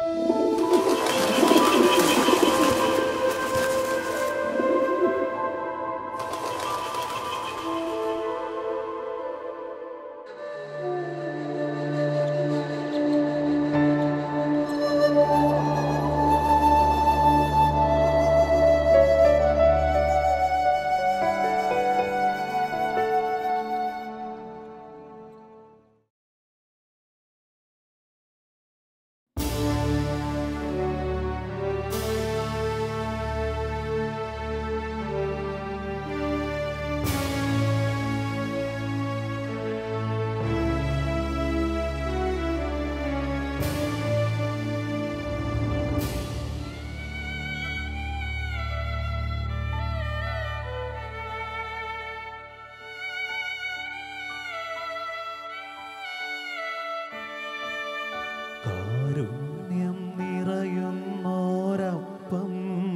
കാരുണ്യം നിറയുന്നോരപ്പം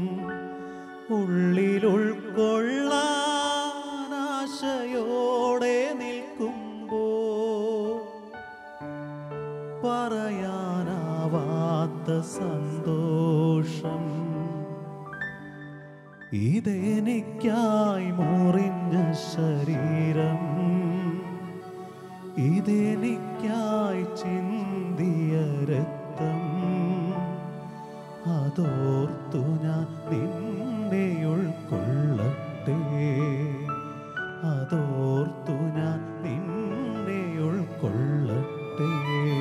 ഉള്ളിൽ ഉൾക്കൊള്ളാനാശയോടെ നിൽക്കുമ്പോ പറയാനാവാത്ത സന്തോഷം ഇതെനിക്കായി മുറിഞ്ഞ ശരീരം ഇതെനിക്കായി ചിന്തിയ രക്തം അതോർത്തു ഞാൻ നിന്നെ ഉൾക്കൊള്ളട്ടെ അതോർത്തു ഞാൻ നിന്നെ ഉൾക്കൊള്ളട്ടെ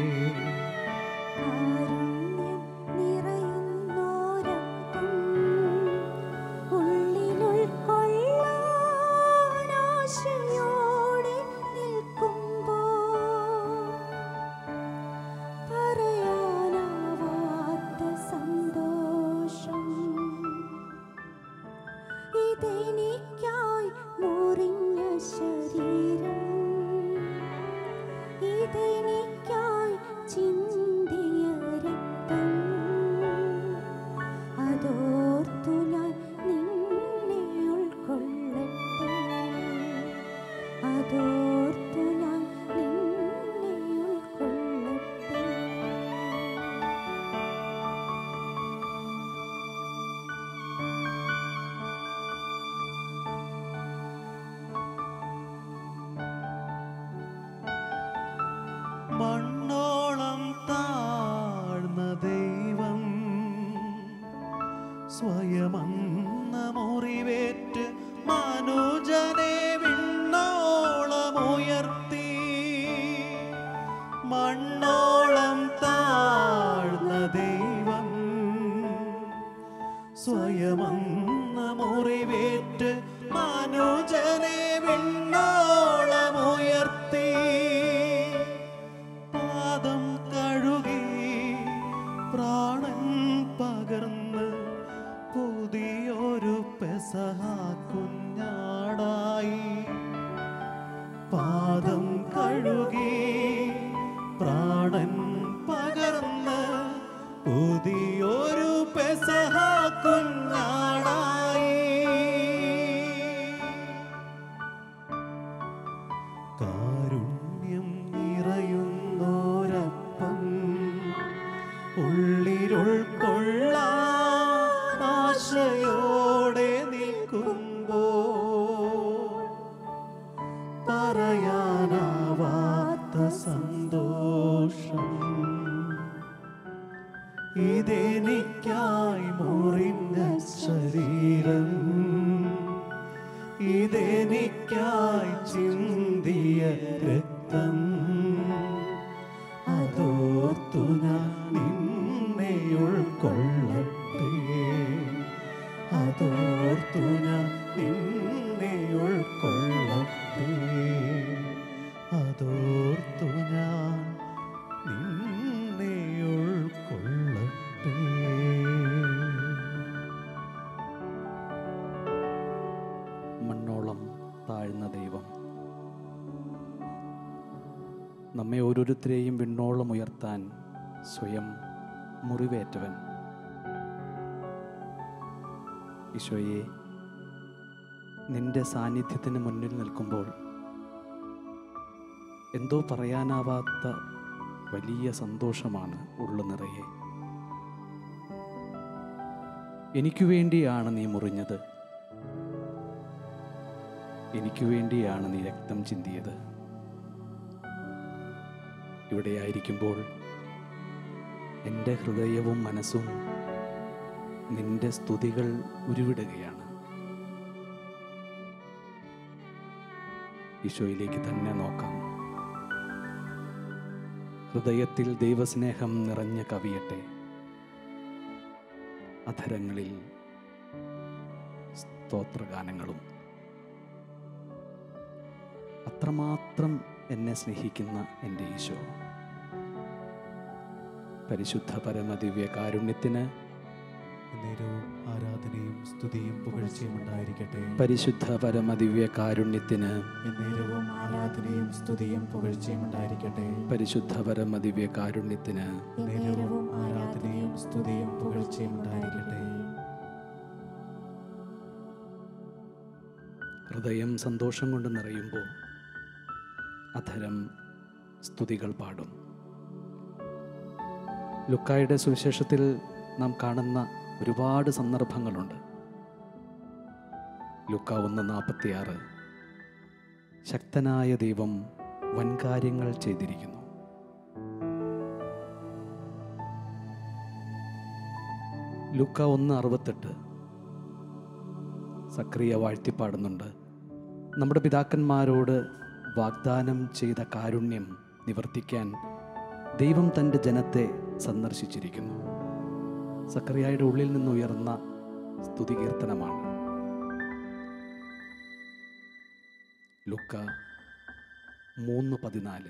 കാരുണ്യം നിറയുന്നോരപ്പം ഉള്ളിലുൾക്കൊള്ളാനാശയോടെ നിൽക്കുമ്പോൾ പറയാനാവാത്ത സന്തോഷം ഇതെനിക്കായി മുറിഞ്ഞ ശരീരം ഇതെനിക്കായി ചിന്തിയ രക്തം അതോർത്തു ഞാൻ നിന്നെ ഉൾക്കൊള്ളട്ടെ അതോർത്തു ഞാൻ നിന്നെ ഉൾക്കൊള്ളട്ടെ മണ്ണോളം താഴ്ന്ന ദൈവം സ്വയമന്ന മുറിവേറ്റ് മനുജനെ വിണ്ണോളമുയർത്തി മണ്ണോളം താഴ്ന്ന ദൈവം സ്വയമന്ന മുറിവേറ്റ് മനുജനെ വിണ്ണോളമുയർത്തി പാദം കഴുകി പ്രാണൻ പകർന്ന് പുതിയൊരു പെസഹ കുഞ്ഞാടായി പാദം കഴുകി പ്രാണൻ പകർന്ന് പുതിയൊരു പെസഹ കുഞ്ഞാടായി കാരുണ്യം നിറയുന്നോരപ്പം ഉള്ളിലുൾക്കൊള്ളാശയോടെ നിൽക്കുമ്പോ പറയാനാവാത്ത സന്തോഷം ഇതെനിക്കായി മുറിഞ്ഞ ശരീരം ഇതെനിക്കായി ചിന്തിയ രക്തം അതോർത്തു ഞാൻ നിന്നെ ഉൾക്കൊള്ളട്ടെ അതോർത്തു ഞാൻ നിന്നെ ഉൾക്കൊള്ളട്ടെ അതോർത്തു ഞാൻ നിന്നെ ഉൾക്കൊള്ളട്ടെ മണ്ണോളം താഴ്ന്ന ദൈവം നമ്മെ ഓരോരുത്തരെയും വിണ്ണോളം ഉയർത്താൻ സ്വയം മുറിവേറ്റവൻ ഈശോയെ നിന്റെ സാന്നിധ്യത്തിന് മുന്നിൽ നിൽക്കുമ്പോൾ എന്തോ പറയാനാവാത്ത വലിയ സന്തോഷമാണ് ഉള്ളു നിറയെ എനിക്കു വേണ്ടിയാണ് നീ മുറിഞ്ഞത് എനിക്കു വേണ്ടിയാണ് നീ രക്തം ചിന്തിയത് ഇവിടെയായിരിക്കുമ്പോൾ എൻ്റെ ഹൃദയവും മനസ്സും നിന്റെ സ്തുതികൾ ഉരുവിടുകയാണ് ഈശോയിലേക്ക് തന്നെ നോക്കാം ഹൃദയത്തിൽ ദൈവസ്നേഹം നിറഞ്ഞ കവിയട്ടെ അധരങ്ങളിൽ സ്തോത്രഗാനങ്ങളും അത്രമാത്രം എന്നെ സ്നേഹിക്കുന്ന എൻ്റെ ഈശോ പരിശുദ്ധ പരമദിവ്യ കാരുണ്യത്തിന് നേരവും ആരാധനയും സ്തുതിയും പുകഴ്ചയും ഉണ്ടായിരിക്കട്ടെ പരിശുദ്ധ പരമദിവ്യ കാരുണ്യത്തിന് എന്നേരവും ആരാധനയും സ്തുതിയും പുകഴ്ചയും ഉണ്ടായിരിക്കട്ടെ പരിശുദ്ധ പരമദിവ്യ കാരുണ്യത്തിന് നേരവും ആരാധനയും സ്തുതിയും പുകഴ്ചയും ഉണ്ടായിരിക്കട്ടെ ഹൃദയം സന്തോഷം കൊണ്ട് നിറയുമ്പോൾ അധരം സ്തുതികൾ പാടും ലുക്കായുടെ സുവിശേഷത്തിൽ നാം കാണുന്ന ഒരുപാട് സന്ദർഭങ്ങളുണ്ട് ലുക്ക ഒന്ന് നാൽപ്പത്തിയാറ് ശക്തനായ ദൈവം വൻകാര്യങ്ങൾ ചെയ്തിരിക്കുന്നു ലുക്ക ഒന്ന് അറുപത്തെട്ട് സക്രിയ വാഴ്ത്തിപ്പാടുന്നുണ്ട് നമ്മുടെ പിതാക്കന്മാരോട് വാഗ്ദാനം ചെയ്ത കാരുണ്യം നിവർത്തിക്കാൻ ദൈവം തൻ്റെ ജനത്തെ സന്ദർശിച്ചിരിക്കുന്നു സക്രിയയുടെ ഉള്ളിൽ നിന്ന് ഉയർന്ന സ്തുതികീർത്തനമാണ് ലുക്ക മൂന്ന് പതിനാല്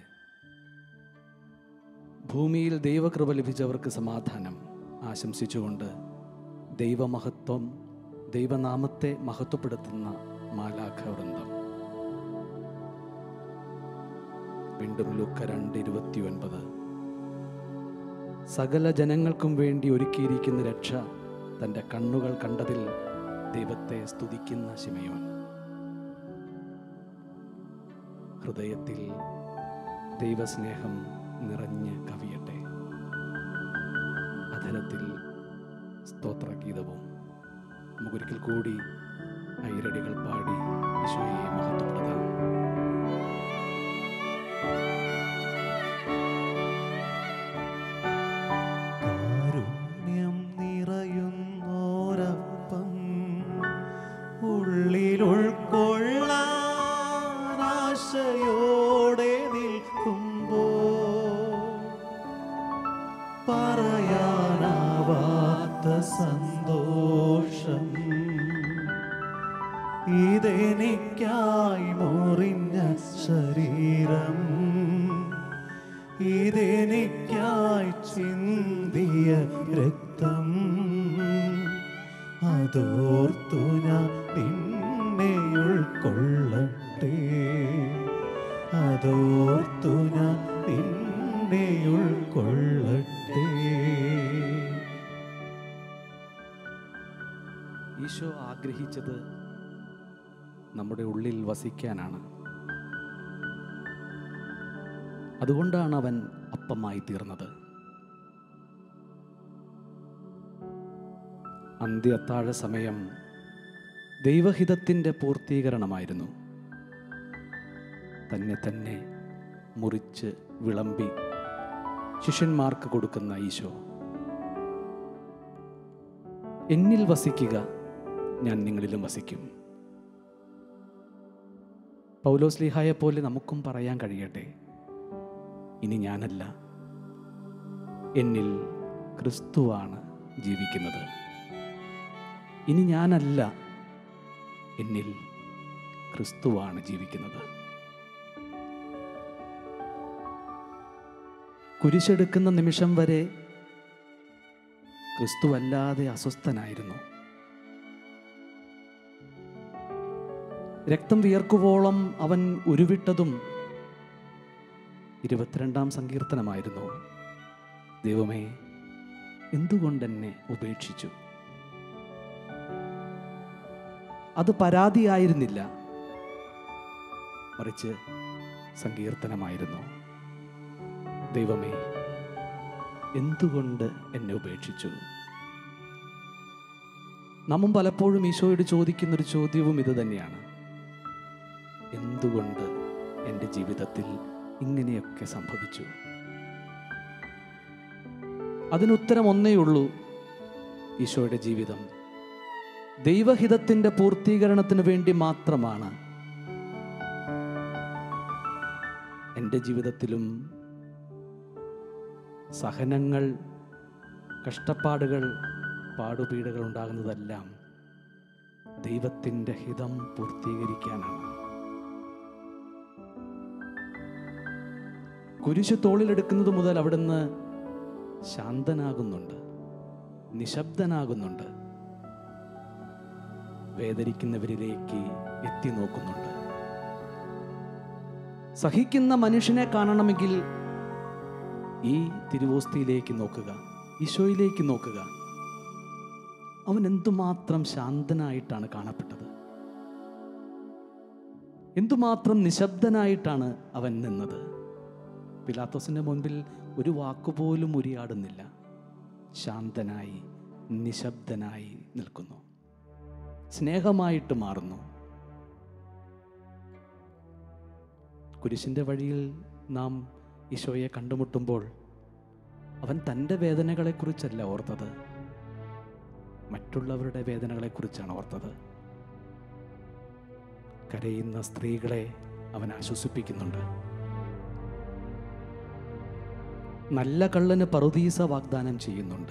ഭൂമിയിൽ ദൈവകൃപ ലഭിച്ചവർക്ക് സമാധാനം ആശംസിച്ചുകൊണ്ട് ദൈവമഹത്വം ദൈവനാമത്തെ മഹത്വപ്പെടുത്തുന്ന മാലാഖ വൃന്ദം വീണ്ടും ലുക്ക രണ്ട് ഇരുപത്തി ഒൻപത് സകല ജനങ്ങൾക്കും വേണ്ടി ഒരുക്കിയിരിക്കുന്ന രക്ഷ തൻ്റെ കണ്ണുകൾ കണ്ടതിൽ ദൈവത്തെ സ്തുതിക്കുന്ന ശിമയോൻ ഹൃദയത്തിൽ ദൈവസ്നേഹം നിറഞ്ഞ് കവിയട്ടെ അധരത്തിൽ സ്തോത്രഗീതവും നമുക്കൊരിക്കൽ കൂടി ഐരടികൾ പാടി ഈശോയെ മഹത്വപ്പെടുത്താം കാരുണ്യം നിറയുന്നോരപ്പം ഉള്ളിലുൾക്കൊള്ളാനാശയോടെ നിൽക്കുമ്പോ പറയാനാവാത്ത സന്തോഷം ഇതെനിക്കായി മുറിഞ്ഞ ശരീരം ഇതെനിക്കായി ചിന്തിയ രക്തം അതോർത്തു ഞാൻ നിന്നെ ഉൾക്കൊള്ളട്ടെ അതോർത്തു ഞാൻ നിന്നെ ഉൾക്കൊള്ളട്ടെ ഈശോ ആഗ്രഹിച്ചത് നമ്മുടെ ഉള്ളിൽ വസിക്കാനാണ് അതുകൊണ്ടാണ് അവൻ അപ്പമായി തീർന്നത് അന്ത്യത്താഴ സമയം ദൈവഹിതത്തിൻ്റെ പൂർത്തീകരണമായിരുന്നു തന്നെ തന്നെ മുറിച്ച് വിളമ്പി ശിഷ്യന്മാർക്ക് കൊടുക്കുന്ന ഈശോ എന്നിൽ വസിക്കുക ഞാൻ നിങ്ങളിലും വസിക്കും പൗലോസ്ലിഹായെ പോലെ നമുക്കും പറയാൻ കഴിയട്ടെ ഇനി ഞാനല്ല എന്നിൽ ക്രിസ്തുവാണ് ജീവിക്കുന്നത് ഇനി ഞാനല്ല എന്നിൽ ക്രിസ്തുവാണ് ജീവിക്കുന്നത് കുരിശെടുക്കുന്ന നിമിഷം വരെ ക്രിസ്തുവല്ലാതെ അസ്വസ്ഥനായിരുന്നു രക്തം വിയർക്കുവോളം അവൻ ഉരുവിട്ടതും ഇരുപത്തിരണ്ടാം സങ്കീർത്തനമായിരുന്നു ദൈവമേ എന്തുകൊണ്ടെന്നെ ഉപേക്ഷിച്ചു അത് പരാതിയായിരുന്നില്ല മറിച്ച് സങ്കീർത്തനമായിരുന്നു ദൈവമേ എന്തുകൊണ്ട് എന്നെ ഉപേക്ഷിച്ചു നമ്മും പലപ്പോഴും ഈശോയോട് ചോദിക്കുന്നൊരു ചോദ്യവും ഇത് തന്നെയാണ് എന്തുകൊണ്ട് എൻ്റെ ജീവിതത്തിൽ ഇങ്ങനെയൊക്കെ സംഭവിച്ചു അതിനുത്തരം ഒന്നേ ഉള്ളൂ ഈശോയുടെ ജീവിതം ദൈവഹിതത്തിൻ്റെ പൂർത്തീകരണത്തിന് വേണ്ടി മാത്രമാണ് എൻ്റെ ജീവിതത്തിലും സഹനങ്ങൾ കഷ്ടപ്പാടുകൾ പാടുപീടുകൾ ഉണ്ടാകുന്നതെല്ലാം ദൈവത്തിൻ്റെ ഹിതം പൂർത്തീകരിക്കാനാണ് കുരിശ് തോളിലെടുക്കുന്നത് മുതൽ അവിടുന്ന് ശാന്തനാകുന്നുണ്ട് നിശബ്ദനാകുന്നുണ്ട് വേദനിക്കുന്നവരിലേക്ക് എത്തി നോക്കുന്നുണ്ട് സഹിക്കുന്ന മനുഷ്യനെ കാണണമെങ്കിൽ ഈ തിരുവോസ്തിയിലേക്ക് നോക്കുക ഈശോയിലേക്ക് നോക്കുക അവൻ എന്തുമാത്രം ശാന്തനായിട്ടാണ് കാണപ്പെട്ടത് എന്തുമാത്രം നിശബ്ദനായിട്ടാണ് അവൻ നിന്നത് പിലാത്തോസിന്റെ മുൻപിൽ ഒരു വാക്കുപോലും ഉരിയാടുന്നില്ല ശാന്തനായി നിശബ്ദനായി നിൽക്കുന്നു സ്നേഹമായിട്ട് മാറുന്നു കുരിശിൻ്റെ വഴിയിൽ നാം ഈശോയെ കണ്ടുമുട്ടുമ്പോൾ അവൻ തൻ്റെ വേദനകളെക്കുറിച്ചല്ല ഓർത്തത് മറ്റുള്ളവരുടെ വേദനകളെക്കുറിച്ചാണ് ഓർത്തത് കരയുന്ന സ്ത്രീകളെ അവൻ ആശ്വസിപ്പിക്കുന്നുണ്ട് നല്ല കള്ളന് പറുദീസ വാഗ്ദാനം ചെയ്യുന്നുണ്ട്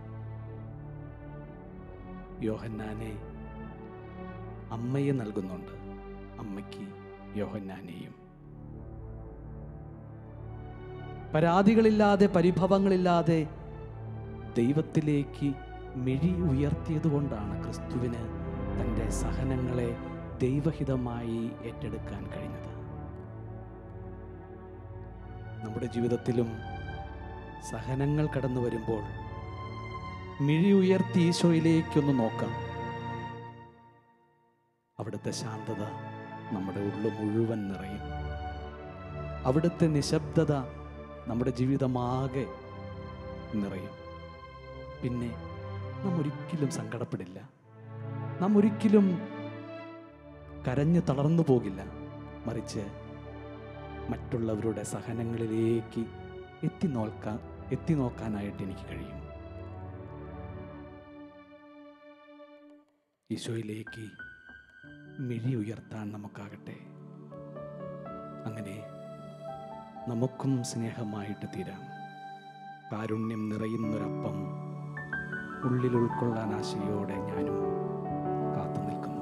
യോഹന്നാനെ അമ്മയെ നൽകുന്നുണ്ട് അമ്മയ്ക്ക് യോഹന്നാനെയും പരാതികളില്ലാതെ പരിഭവങ്ങളില്ലാതെ ദൈവത്തിലേക്ക് മിഴി ഉയർത്തിയതുകൊണ്ടാണ് ക്രിസ്തുവിന് തൻ്റെ സഹനങ്ങളെ ദൈവഹിതമായി ഏറ്റെടുക്കാൻ കഴിഞ്ഞത് നമ്മുടെ ജീവിതത്തിലും സഹനങ്ങൾ കടന്നു വരുമ്പോൾ മിഴി ഉയർത്തി ഈശോയിലേക്കൊന്ന് നോക്കാം അവിടുത്തെ ശാന്തത നമ്മുടെ ഉള്ളു മുഴുവൻ നിറയും അവിടുത്തെ നിശബ്ദത നമ്മുടെ ജീവിതമാകെ നിറയും പിന്നെ നാം ഒരിക്കലും സങ്കടപ്പെടില്ല നാം ഒരിക്കലും കരഞ്ഞു തളർന്നു പോകില്ല മറിച്ച് മറ്റുള്ളവരുടെ സഹനങ്ങളിലേക്ക് എത്തി നോക്കാൻ എത്തി നോക്കാനായിട്ട് എനിക്ക് കഴിയും ഈശോയിലേക്ക് മിഴി ഉയർത്താൻ നമുക്കാകട്ടെ അങ്ങനെ നമുക്കും സ്നേഹമായിട്ട് തീരാം കാരുണ്യം നിറയുന്നൊരപ്പം ഉള്ളിൽ ഉൾക്കൊള്ളാൻ ആശയോടെ ഞാനും കാത്തു നിൽക്കുന്നു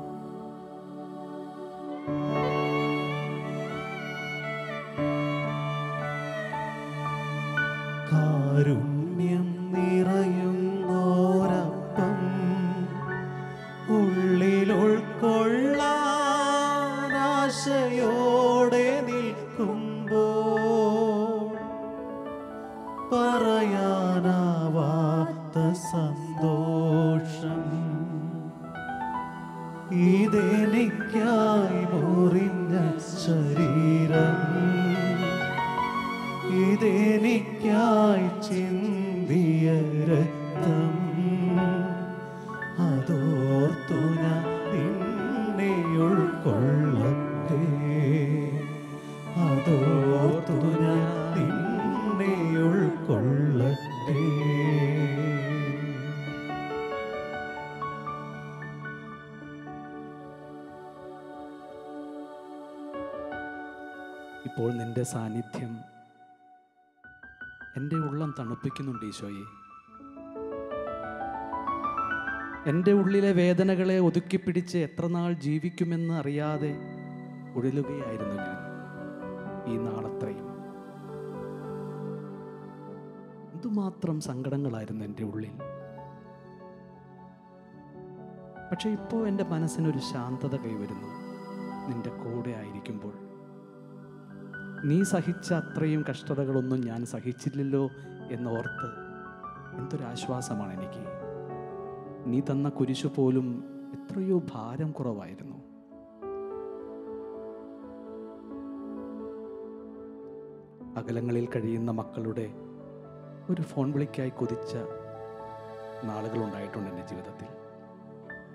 കാരുണ്യം നിറയുന്നോരപ്പം ഉള്ളിൽ ഉൾക്കൊള്ളാൻ ആശയോടെ നിൽക്കുമ്പോൾ പറയാനാവാത്ത സന്തോഷം ഇതെനിക്കായി മുറിഞ്ഞ ശരീരം ഇതെനിക്കായി ചിന്തിയ രക്തം അതോർത്തു ഞാൻ നിന്നെ ഉൾക്കൊള്ളട്ടെ അതോർത്തു ഞാൻ നിന്നെ ഉൾക്കൊള്ളട്ടെ ഇപ്പോൾ നിന്റെ സാന്നിധ്യം എൻ്റെ ഉള്ളം തണുപ്പിക്കുന്നുണ്ട് ഈശോയെ എൻ്റെ ഉള്ളിലെ വേദനകളെ ഒതുക്കിപ്പിടിച്ച് എത്ര നാൾ ജീവിക്കുമെന്ന് അറിയാതെ ഉഴലുകയായിരുന്നു ഞാൻ ഈ നാളത്രയും എന്തുമാത്രം സങ്കടങ്ങളായിരുന്നു എൻ്റെ ഉള്ളിൽ പക്ഷെ ഇപ്പോൾ എൻ്റെ മനസ്സിനൊരു ശാന്തത കൈവരുന്നു നിന്റെ കൂടെ ആയിരിക്കുമ്പോൾ നീ സഹിച്ച അത്രയും കഷ്ടതകളൊന്നും ഞാൻ സഹിച്ചില്ലല്ലോ എന്നോർത്ത് എന്തൊരാശ്വാസമാണ് എനിക്ക് നീ തന്ന കുരിശു പോലും എത്രയോ ഭാരം കുറവായിരുന്നു അകലങ്ങളിൽ കഴിയുന്ന മക്കളുടെ ഒരു ഫോൺ വിളിക്കായി കൊതിച്ച നാളുകൾ ഉണ്ടായിട്ടുണ്ട് എൻ്റെ ജീവിതത്തിൽ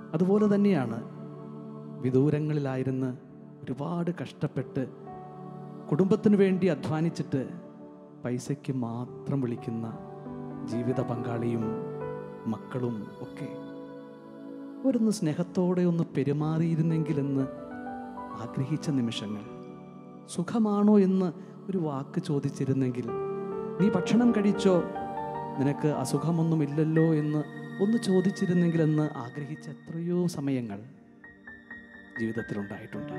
അതുപോലെ തന്നെയാണ് വിദൂരങ്ങളിലായിരുന്ന് ഒരുപാട് കഷ്ടപ്പെട്ട് കുടുംബത്തിന് വേണ്ടി അധ്വാനിച്ചിട്ട് പൈസയ്ക്ക് മാത്രം വിളിക്കുന്ന ജീവിത പങ്കാളിയും മക്കളും ഒക്കെ അവരൊന്ന് സ്നേഹത്തോടെ ഒന്ന് പെരുമാറിയിരുന്നെങ്കിലെന്ന് ആഗ്രഹിച്ച നിമിഷങ്ങൾ സുഖമാണോ എന്ന് ഒരു വാക്ക് ചോദിച്ചിരുന്നെങ്കിൽ നീ ഭക്ഷണം കഴിച്ചോ നിനക്ക് അസുഖമൊന്നുമില്ലല്ലോ എന്ന് ഒന്ന് ചോദിച്ചിരുന്നെങ്കിലെന്ന് ആഗ്രഹിച്ച എത്രയോ സമയങ്ങൾ ജീവിതത്തിലുണ്ടായിട്ടുണ്ട്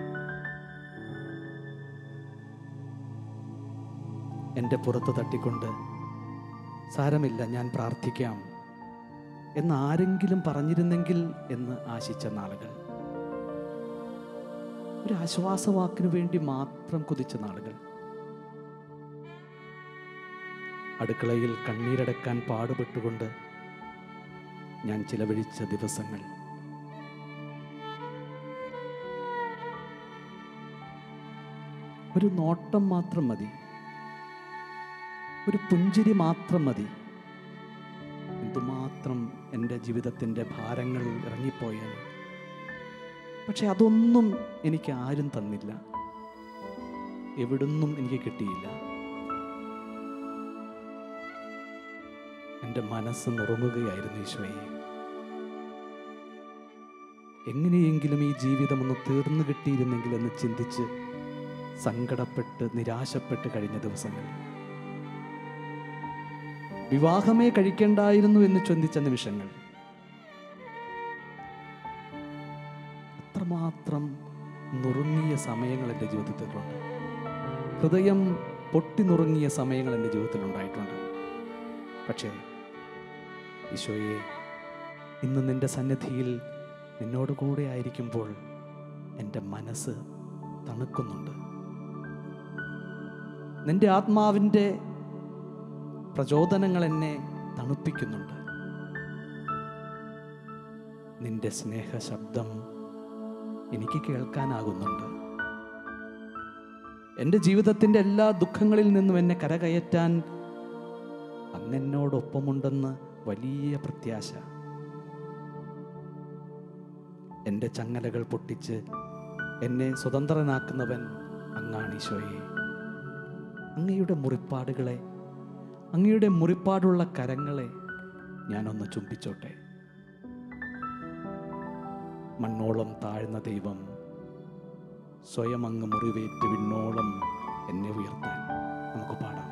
എൻ്റെ പുറത്ത് തട്ടിക്കൊണ്ട് സാരമില്ല ഞാൻ പ്രാർത്ഥിക്കാം എന്ന് ആരെങ്കിലും പറഞ്ഞിരുന്നെങ്കിൽ എന്ന് ആശിച്ച നാളുകൾ ഒരു ആശ്വാസവാക്കിനു വേണ്ടി മാത്രം കുതിച്ച നാളുകൾ അടുക്കളയിൽ കണ്ണീരടക്കാൻ പാടുപെട്ടുകൊണ്ട് ഞാൻ ചിലവഴിച്ച ദിവസങ്ങൾ ഒരു നോട്ടം മാത്രം മതി ഒരു പുഞ്ചിരി മാത്രം മതി എന്തുമാത്രം എൻ്റെ ജീവിതത്തിൻ്റെ ഭാരങ്ങൾ ഇറങ്ങിപ്പോയാൽ പക്ഷെ അതൊന്നും എനിക്ക് ആരും തന്നില്ല എവിടുന്നും എനിക്ക് കിട്ടിയില്ല എൻ്റെ മനസ്സ് നുറുങ്ങുകയായിരുന്നു ഈശോയെ എങ്ങനെയെങ്കിലും ഈ ജീവിതം ഒന്ന് തീർന്നു കിട്ടിയിരുന്നെങ്കിൽ എന്ന് ചിന്തിച്ച് സങ്കടപ്പെട്ട് നിരാശപ്പെട്ട് കഴിഞ്ഞ ദിവസങ്ങൾ വിവാഹമേ കഴിക്കേണ്ടായിരുന്നു എന്ന് ചിന്തിച്ച നിമിഷങ്ങൾ അത്രമാത്രം നുറുങ്ങിയ സമയങ്ങൾ എൻ്റെ ജീവിതത്തിലുണ്ട് ഹൃദയം പൊട്ടി നുറുങ്ങിയ സമയങ്ങൾ എൻ്റെ ജീവിതത്തിലുണ്ടായിട്ടുണ്ട് പക്ഷേ ഈശോയെ ഇന്ന് നിൻ്റെ സന്നിധിയിൽ നിന്നോട് കൂടെ ആയിരിക്കുമ്പോൾ എൻ്റെ മനസ്സ് തണുക്കുന്നുണ്ട് നിൻ്റെ ആത്മാവിൻ്റെ പ്രചോദനങ്ങൾ എന്നെ തണുപ്പിക്കുന്നുണ്ട് നിന്റെ സ്നേഹ ശബ്ദം എനിക്ക് കേൾക്കാനാകുന്നുണ്ട് എൻ്റെ ജീവിതത്തിൻ്റെ എല്ലാ ദുഃഖങ്ങളിൽ നിന്നും എന്നെ കരകയറ്റാൻ അങ്ങെന്നോടൊപ്പമുണ്ടെന്ന് വലിയ പ്രത്യാശ എൻ്റെ ചങ്ങലകൾ പൊട്ടിച്ച് എന്നെ സ്വതന്ത്രനാക്കുന്നവൻ അങ്ങാണ് ഈശോയെ അങ്ങയുടെ മുറിപ്പാടുകളെ അങ്ങയുടെ മുറിപ്പാടുള്ള കരങ്ങളെ ഞാനൊന്ന് ചുംബിച്ചോട്ടെ മണ്ണോളം താഴ്ന്ന ദൈവം സ്വയം അങ്ങ് മുറിവേറ്റ് വിണ്ണോളം എന്നെ ഉയർത്താൻ നമുക്ക് പാടാം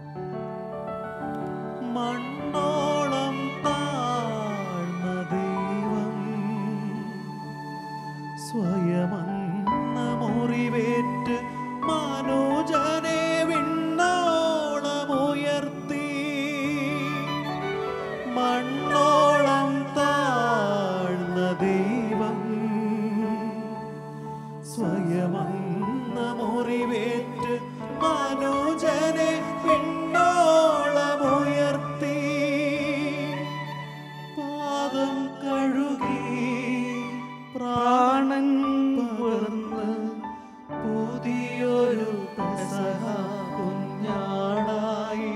മണ്ണോളം താഴ്ന്ന ദൈവം സ്വയമന്ന മുറിവേറ്റ് മനോജനെ വിണ്ണോളമുയർത്തി മണ്ണോളം താഴ്ന്ന ദൈവം സ്വയമന്ന മുറിവേറ്റ് മനോജനെ വിണ്ണോളമുയർത്തി പാദം കഴുകി പ്രാണൻ പകർന്ന് പുതിയൊരു പെസഹ കുഞ്ഞാടായി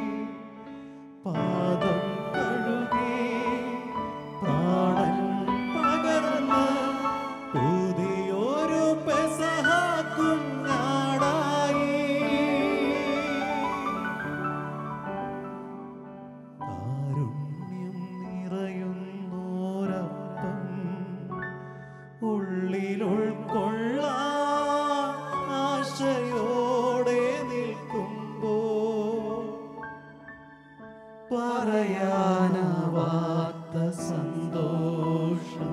പാദം കഴുകി പ്രാണൻ പകർന്ന് പുതിയൊരു പെസഹ കുഞ്ഞാടായി കാരുണ്യം നിറയുന്നോരപ്പം ഉള്ളിലുൾക്കൊള്ളാൻ ആശയോടെ നിൽക്കുമ്പോ പറയാനാവാത്ത സന്തോഷം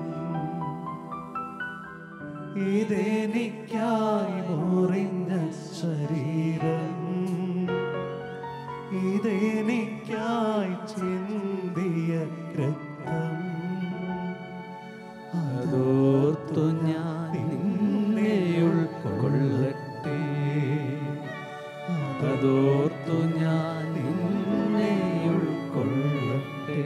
ഇതെനിക്കായി മുറിഞ്ഞ ശരീരം ഇതെനിക്കായി ചിന്തിയ രക്തം അതോർത്തു ഞാൻ നിന്നെ ഉൾക്കൊള്ളട്ടെ അതോർത്തു ഞാൻ നിന്നെ ഉൾക്കൊള്ളട്ടെ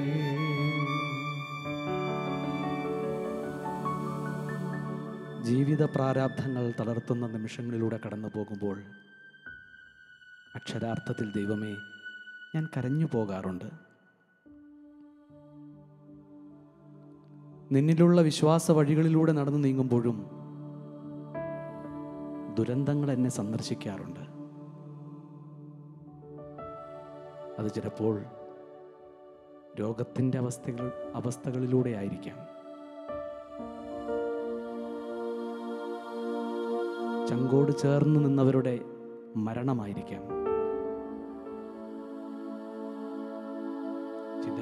ജീവിത പ്രാരാബ്ധങ്ങൾ തളർത്തുന്ന നിമിഷങ്ങളിലൂടെ കടന്നു പോകുമ്പോൾ അക്ഷരാർത്ഥത്തിൽ ദൈവമേ ഞാൻ കരഞ്ഞു പോകാറുണ്ട് നിന്നിലുള്ള വിശ്വാസ വഴികളിലൂടെ നടന്നു നീങ്ങുമ്പോഴും ദുരന്തങ്ങൾ എന്നെ സന്ദർശിക്കാറുണ്ട് അത് ചിലപ്പോൾ രോഗത്തിൻ്റെ അവസ്ഥകൾ അവസ്ഥകളിലൂടെ ആയിരിക്കാം ചങ്കോട് ചേർന്ന് നിന്നവരുടെ മരണമായിരിക്കാം ചില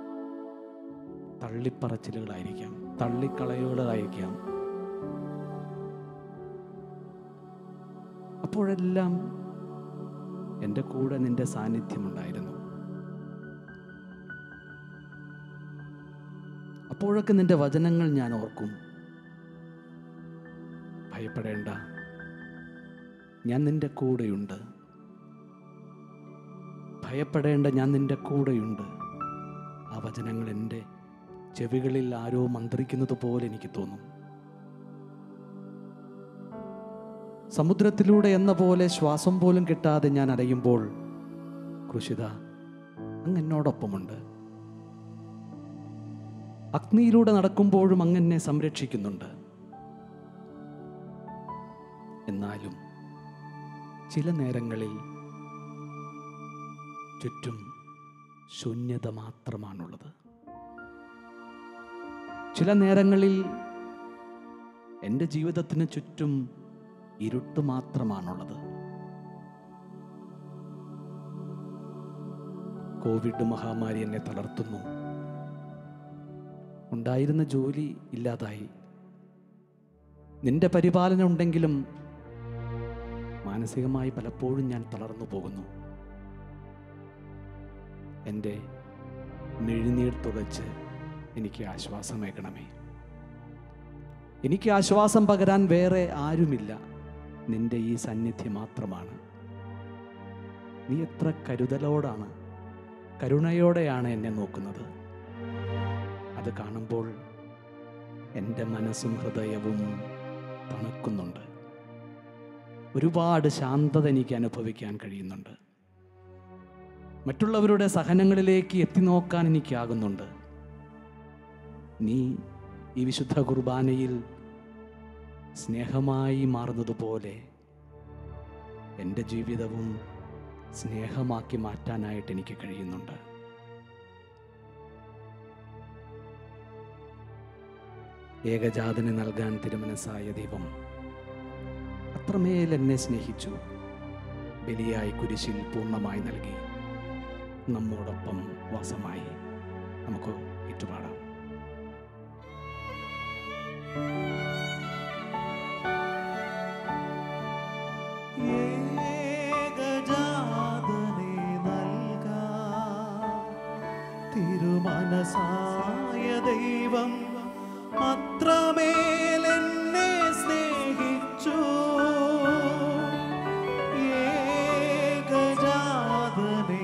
തള്ളിപ്പറച്ചിലുകളായിരിക്കാം തള്ളിക്കളയുകളായിരിക്കാം അപ്പോഴെല്ലാം എൻ്റെ കൂടെ നിന്റെ സാന്നിധ്യമുണ്ടായിരുന്നു അപ്പോഴൊക്കെ നിന്റെ വചനങ്ങൾ ഞാൻ ഓർക്കും ഭയപ്പെടേണ്ട ഞാൻ നിന്റെ കൂടെയുണ്ട് ഭയപ്പെടേണ്ട ഞാൻ നിന്റെ കൂടെയുണ്ട് ആ വചനങ്ങൾ എൻ്റെ ചെവികളിൽ ആരോ മന്ത്രിക്കുന്നത് പോലെ എനിക്ക് തോന്നും സമുദ്രത്തിലൂടെ എന്ന പോലെ ശ്വാസം പോലും കിട്ടാതെ ഞാൻ അലയുമ്പോൾ കൃഷിത അങ്ങ് എന്നോടൊപ്പമുണ്ട് അഗ്നിയിലൂടെ നടക്കുമ്പോഴും അങ്ങെന്നെ സംരക്ഷിക്കുന്നുണ്ട് എന്നാലും ചില നേരങ്ങളിൽ ചുറ്റും ശൂന്യത മാത്രമാണുള്ളത് ചില നേരങ്ങളിൽ എൻ്റെ ജീവിതത്തിന് ചുറ്റും ഇരുട്ട് മാത്രമാണുള്ളത് കോവിഡ് മഹാമാരി എന്നെ തളർത്തുന്നു ഉണ്ടായിരുന്ന ജോലി ഇല്ലാതായി നിന്റെ പരിപാലനം ഉണ്ടെങ്കിലും മാനസികമായി പലപ്പോഴും ഞാൻ തളർന്നു പോകുന്നു എൻ്റെ മിഴിനീർ തുടച്ച് എനിക്ക് ആശ്വാസമേകണമേ എനിക്ക് ആശ്വാസം പകരാൻ വേറെ ആരുമില്ല നിന്റെ ഈ സന്നിധ്യം മാത്രമാണ് നീ എത്ര കരുതലോടാണ് കരുണയോടെയാണ് എന്നെ നോക്കുന്നത് അത് കാണുമ്പോൾ എൻ്റെ മനസ്സും ഹൃദയവും തണുക്കുന്നുണ്ട് ഒരുപാട് ശാന്തത എനിക്ക് അനുഭവിക്കാൻ കഴിയുന്നുണ്ട് മറ്റുള്ളവരുടെ സഹനങ്ങളിലേക്ക് എത്തി നോക്കാൻ എനിക്കാകുന്നുണ്ട് നീ ഈ വിശുദ്ധ കുർബാനയിൽ സ്നേഹമായി മാറുന്നതുപോലെ എൻ്റെ ജീവിതവും സ്നേഹമാക്കി മാറ്റാനായിട്ട് എനിക്ക് കഴിയുന്നുണ്ട് ഏകജാതന് നൽകാൻ തിരുമനസ്സായ ദൈവം അത്രമേൽ എന്നെ സ്നേഹിച്ചു ബലിയായി കുരിശിൽ പൂർണ്ണമായി നൽകി നമ്മോടൊപ്പം വാസമായി നമുക്ക് ഏറ്റുപാടാം ഏകജാതനെ നൽകാൻ തിരുമനസായ ദൈവം അത്രമേൽ എന്നെ സ്നേഹിച്ചു ഏകജാതനെ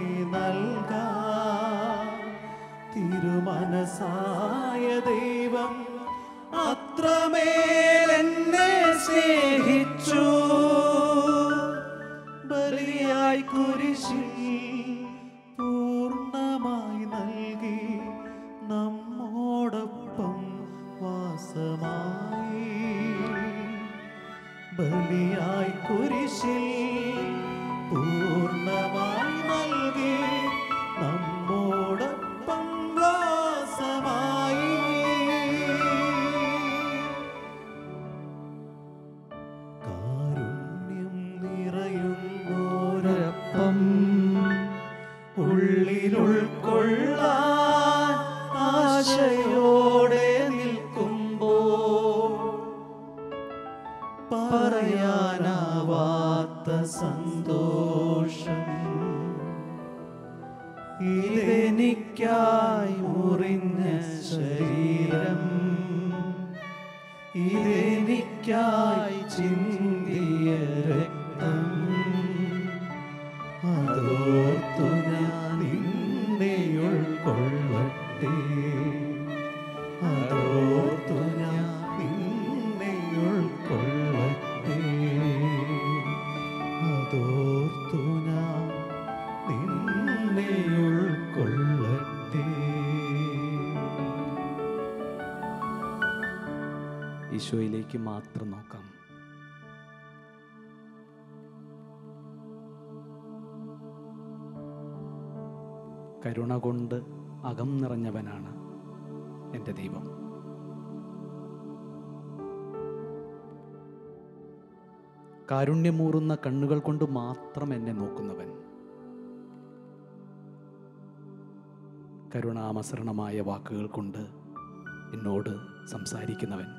നൽകാൻ തിരുമനസായ ദൈവം അത്രമേൽ എന്നെ സ്നേഹിച്ചു ബലിയായി കുരിശിൽ പൂർണ്ണമായി നൽകി നമ്മോടൊപ്പം വാസമായി ബലിയായി കുരിശിൽ പൂർണ്ണമായി നൽകി നമ്മോടൊപ്പം വാസമായി കാരുണ്യം നിറയുന്നോരപ്പം ഉള്ളിലുൾക്കൊള്ളാൻ ആശയോടെ നിൽക്കുമ്പോൾ പറയാനാവാത്ത സന്തോഷം ഇതെനിക്കായി മുറിഞ്ഞ ശരീരം ഇതെനിക്കായി ചിന്തിയ രക്തം അതോർത്തു ഞാൻ നിന്നെ ഉൾക്കൊള്ളട്ടെ അതോർത്തു ഞാൻ നിന്നെ ഉൾക്കൊള്ളട്ടെ അതോർത്തു ഞാൻ നിന്നെ ഉൾക്കൊള്ളട്ടെ ഈശോയിലേക്ക് മാത്രം നോക്കാം കരുണ കൊണ്ട് അകം നിറഞ്ഞവനാണ് എൻ്റെ ദൈവം കാരുണ്യമൂറുന്ന കണ്ണുകൾ കൊണ്ട് മാത്രം എന്നെ നോക്കുന്നവൻ കരുണാമസരണമായ വാക്കുകൾ കൊണ്ട് എന്നോട് സംസാരിക്കുന്നവൻ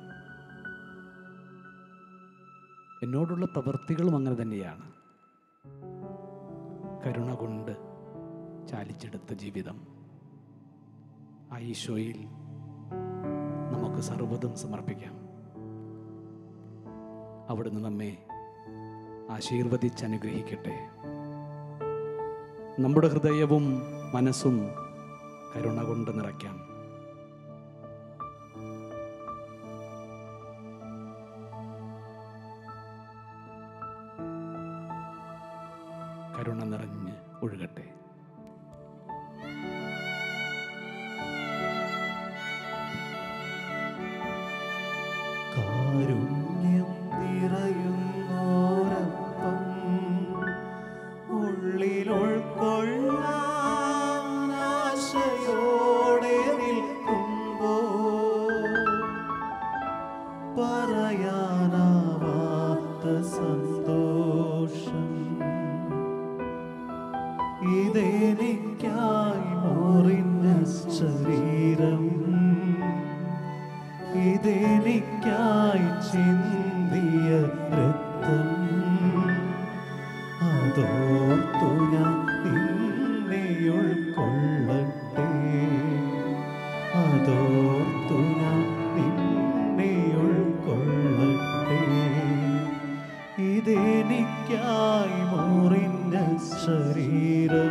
എന്നോടുള്ള പ്രവൃത്തികളും അങ്ങനെ തന്നെയാണ് കരുണ കൊണ്ട് ചാലിച്ചെടുത്ത ജീവിതം ആ ഈശോയിൽ നമുക്ക് സർവ്വതും സമർപ്പിക്കാം അവിടുന്ന് നമ്മെ ആശീർവദിച്ച് അനുഗ്രഹിക്കട്ടെ നമ്മുടെ ഹൃദയവും മനസ്സും കരുണ കൊണ്ട് നിറയ്ക്കാം കരുണ നിറഞ്ഞ് ഒഴുകട്ടെ കാരുണ്യം നിറയുന്നോരപ്പം ഉള്ളിൽ ഉൾക്കൊള്ളാൻ ആശയോടെ നിൽക്കുമ്പോൾ പറയാനാവാത്ത സന്തോഷം ഇതെനിക്കായി മുറിഞ്ഞ ശരീരം ഇതെനിക്കായി ചിന്തിയ രക്തം അതോർത്തു ഞാൻ നിന്നെ ഉൾക്കൊള്ളട്ടെ അതോർത്തു ഞാൻ നിന്നെ ഉൾക്കൊള്ളട്ടെ ഇതെനിക്കായി മുറിഞ്ഞ ശരീരം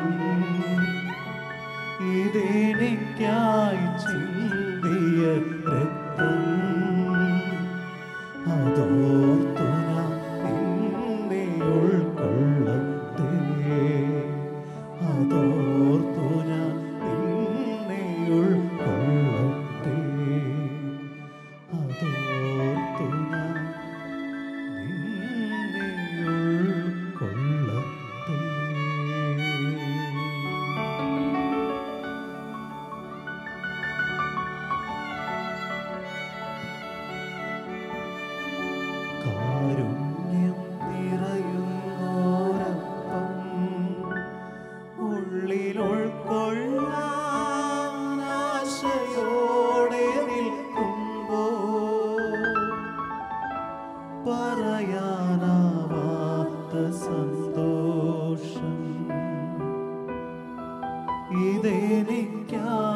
ഇതെനിക്കായി ചിന്തിയ രക്തം അതോർത്തു ഞാൻ നിന്നെ ഉൾക്കൊള്ളട്ടെ അതോർത്തു ഞാൻ നിന്നെ ഉൾക്കൊള്ളട്ടെ അതോർത്തു ഞാൻ നിന്നെ ഉൾക്കൊള്ളട്ടെ കാരുണ്യം നിറയുന്നോരപ്പം ഉള്ളിൽ ഉൾക്കൊള്ളാൻ ആശയോടെ നിൽക്കുമ്പോൾ പറയാനാവാത്ത സന്തോഷം ഇതെനിക്കായി